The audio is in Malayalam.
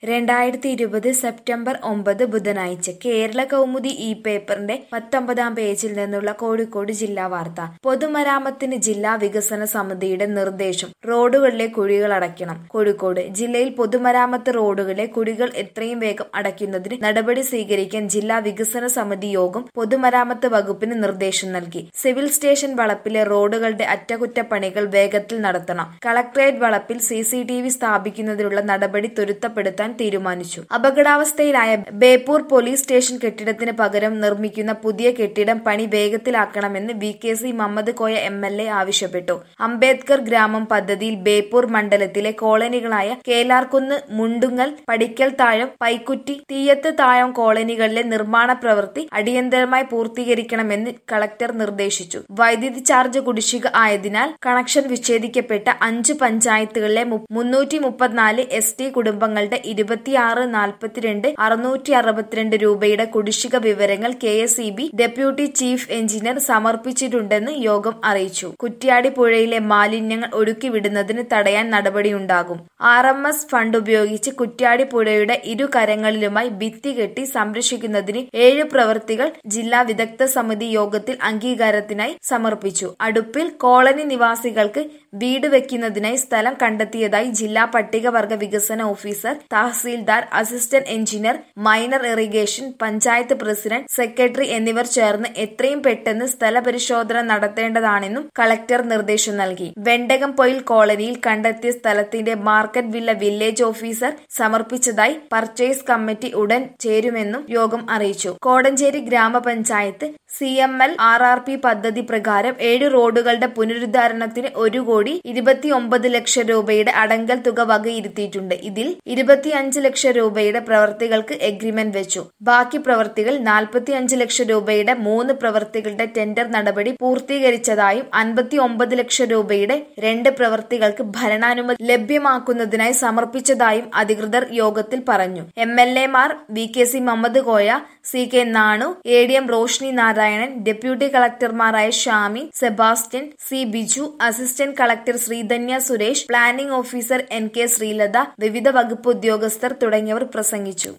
രണ്ടായിരത്തി ഇരുപത് സെപ്റ്റംബർ ഒമ്പത് ബുധനാഴ്ച കേരള കൗമുദി ഈ പേപ്പറിന്റെ പത്തൊമ്പതാം പേജിൽ നിന്നുള്ള കോഴിക്കോട് ജില്ലാ വാർത്ത പൊതുമരാമത്തിന് ജില്ലാ വികസന സമിതിയുടെ നിർദ്ദേശം റോഡുകളിലെ കുഴികൾ അടയ്ക്കണം കോഴിക്കോട് ജില്ലയിൽ പൊതുമരാമത്ത് റോഡുകളിലെ കുഴികൾ എത്രയും വേഗം അടയ്ക്കുന്നതിന് നടപടി സ്വീകരിക്കാൻ ജില്ലാ വികസന സമിതി യോഗം പൊതുമരാമത്ത് വകുപ്പിന് നിർദ്ദേശം നൽകി സിവിൽ സ്റ്റേഷൻ വളപ്പിലെ റോഡുകളുടെ അറ്റകുറ്റപ്പണികൾ വേഗത്തിൽ നടത്തണം കളക്ടറേറ്റ് വളപ്പിൽ സി സി ടി വി സ്ഥാപിക്കുന്നതിനുള്ള നടപടി ത്വരിതപ്പെടുത്താൻ തീരുമാനിച്ചു അപകടാവസ്ഥയിലായ ബേപ്പൂർ പോലീസ് സ്റ്റേഷൻ കെട്ടിടത്തിന് പകരം നിർമ്മിക്കുന്ന പുതിയ കെട്ടിടം പണി വേഗത്തിലാക്കണമെന്ന് V K C Muhammad Koya M L A ആവശ്യപ്പെട്ടു അംബേദ്കർ ഗ്രാമം പദ്ധതിയിൽ ബേപ്പൂർ മണ്ഡലത്തിലെ കോളനികളായ കേലാർകുന്ന് മുണ്ടുങ്ങൽ പടിക്കൽ താഴം പൈക്കുറ്റി തീയത്ത് താഴം കോളനികളിലെ നിർമ്മാണ പ്രവൃത്തി അടിയന്തരമായി പൂർത്തീകരിക്കണമെന്ന് കളക്ടർ നിർദ്ദേശിച്ചു വൈദ്യുതി ചാർജ് കുടിശ്ശിക ആയതിനാൽ കണക്ഷൻ വിച്ഛേദിക്കപ്പെട്ട അഞ്ച് പഞ്ചായത്തുകളിലെ മുന്നൂറ്റി മുപ്പത്തിനാല് എസ് ടി കുടുംബങ്ങളുടെ ഇരുപത്തിയാറ് നാൽപ്പത്തിരണ്ട് അറുന്നൂറ്റി അറുപത്തിരണ്ട് രൂപയുടെ കുടിശ്ശിക വിവരങ്ങൾ K S E B deputy chief engineer സമർപ്പിച്ചിട്ടുണ്ടെന്ന് യോഗം അറിയിച്ചു കുറ്റ്യാടി പുഴയിലെ മാലിന്യങ്ങൾ ഒഴുക്കിവിടുന്നതിന് തടയാൻ നടപടിയുണ്ടാകും ആർ എം എസ് ഫണ്ട് ഉപയോഗിച്ച് കുറ്റ്യാടി പുഴയുടെ ഇരു കരങ്ങളിലുമായി ഭിത്തി കെട്ടി സംരക്ഷിക്കുന്നതിന് ഏഴ് പ്രവൃത്തികൾ ജില്ലാ വിദഗ്ധ സമിതി യോഗത്തിൽ അംഗീകാരത്തിനായി സമർപ്പിച്ചു അടുപ്പിൽ കോളനി നിവാസികൾക്ക് വീട് വെക്കുന്നതിനായി സ്ഥലം കണ്ടെത്തിയതായി ജില്ലാ പട്ടികവർഗ വികസന officer tahsildar assistant engineer minor irrigation panchayat president secretary എന്നിവർ ചേർന്ന് എത്രയും പെട്ടെന്ന് സ്ഥലപരിശോധന നടത്തേണ്ടതാണെന്നും കളക്ടർ നിർദ്ദേശം നൽകി വെണ്ടകം പൊയിൽ കോളനിയിൽ കണ്ടെത്തിയ സ്ഥലത്തിന്റെ മാർക്കറ്റ് വില്ല വില്ലേജ് ഓഫീസർ സമർപ്പിച്ചതായി പർച്ചേസ് കമ്മിറ്റി ഉടൻ ചേരുമെന്നും യോഗം അറിയിച്ചു കോടഞ്ചേരി ഗ്രാമപഞ്ചായത്ത് C M L R R P പദ്ധതി പ്രകാരം ഏഴ് റോഡുകളുടെ പുനരുദ്ധാരണത്തിന് ഒരു കോടി ഇരുപത്തി ഒമ്പത് ലക്ഷം രൂപയുടെ അടങ്കൽ തുക വകയിരുത്തിയിട്ടുണ്ട് ഇതിൽ ഇരുപത്തിയഞ്ച് ലക്ഷം രൂപയുടെ പ്രവർത്തികൾക്ക് എഗ്രിമെന്റ് വെച്ചു ബാക്കി പ്രവർത്തികൾ നാൽപ്പത്തിയഞ്ച് ലക്ഷം രൂപയുടെ മൂന്ന് പ്രവർത്തികളുടെ ടെൻഡർ നടപടി പൂർത്തീകരിച്ചതായും അൻപത്തി ഒമ്പത് ലക്ഷം രൂപയുടെ രണ്ട് പ്രവർത്തികൾക്ക് ഭരണാനുമതി ലഭ്യമാക്കുന്നതിനായി സമർപ്പിച്ചതായും അധികൃതർ യോഗത്തിൽ പറഞ്ഞു എം എൽ എമാർ V K C Muhammad Koya C K Nanu A D M Roshni Narayanan deputy കളക്ടർമാരായ Shami Sebastian C Biju assistant collector Sreedhanya Suresh planning officer N K Sreelatha വിവിധ വകുപ്പ് ഉദ്യോഗസ്ഥർ തുടങ്ങിയവർ പ്രസംഗിച്ചു